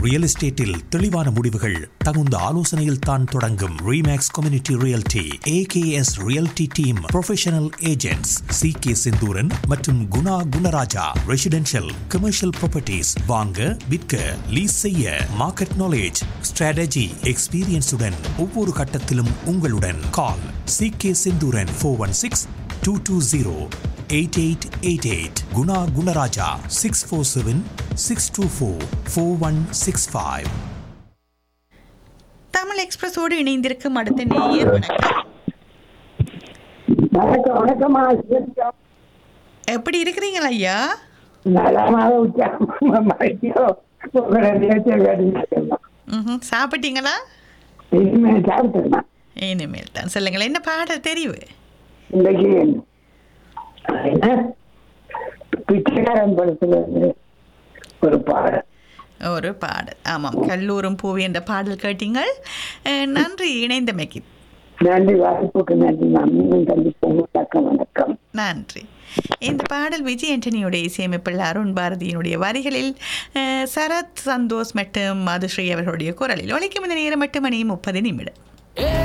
Real எஸ்டேட்டில் தெளிவான முடிவுகள் தகுந்த ஆலோசனையில் தான் தொடங்கும் Remax community realty AKS realty team professional agents C K Senthooran மற்றும் Guna Gunaraja residential commercial properties வாங்க விற்க லீஸ் செய்ய மார்க்கெட் நாலேஜ் ஸ்ட்ராட்டஜி எக்ஸ்பீரியன்ஸுடன் ஒவ்வொரு கட்டத்திலும் உங்களுடன் call C K Senthooran four one six two two zero eight eight eight eight Guna Gunaraja six four seven six two four four one six five Tamil எக்ஸ்பிரஸோடு இணைந்திருக்கும் அடுத்த நேயர் வணக்கம் வணக்கம் வணக்கம்மா சிவலிங்கம். எப்படி இருக்கிறீங்களா ஐயா நலமாக உற்சாகமா மறைக்கிறோ உங்களை நிகழ்ச்சியை கேட்டுக்கலாம் ம் சாப்பிட்டீங்களா இனிமேல் சாப்பிட்டுருமா இனிமேல் தான் சொல்லுங்களேன் என்ன பாடல் தெரிவு இன்றைக்கு என்ன பிச்சைக்காரன் படத்துல இருந்து ஒரு பாடல் ஒரு பாடல் ஆமாம் கல்லூரும் பூவி என்ற பாடல் கேட்டீங்கள் அஹ், நன்றி இணைந்தமைக்கு நன்றி வாய்ப்புக்கு நன்றி நான் மீண்டும் சந்திப்போம் வணக்கம் வணக்கம் நன்றி இந்த பாடல் விஜய் ஆண்டனியுடைய இசையமைப்பில் அருண் பாரதியினுடைய வரிகளில் அஹ், சரத் சந்தோஷ் மற்றும் மதுஸ்ரீ அவர்களுடைய குரலில் ஒலிக்கும் இந்த நேரம் எட்டு மணி முப்பது நிமிடம்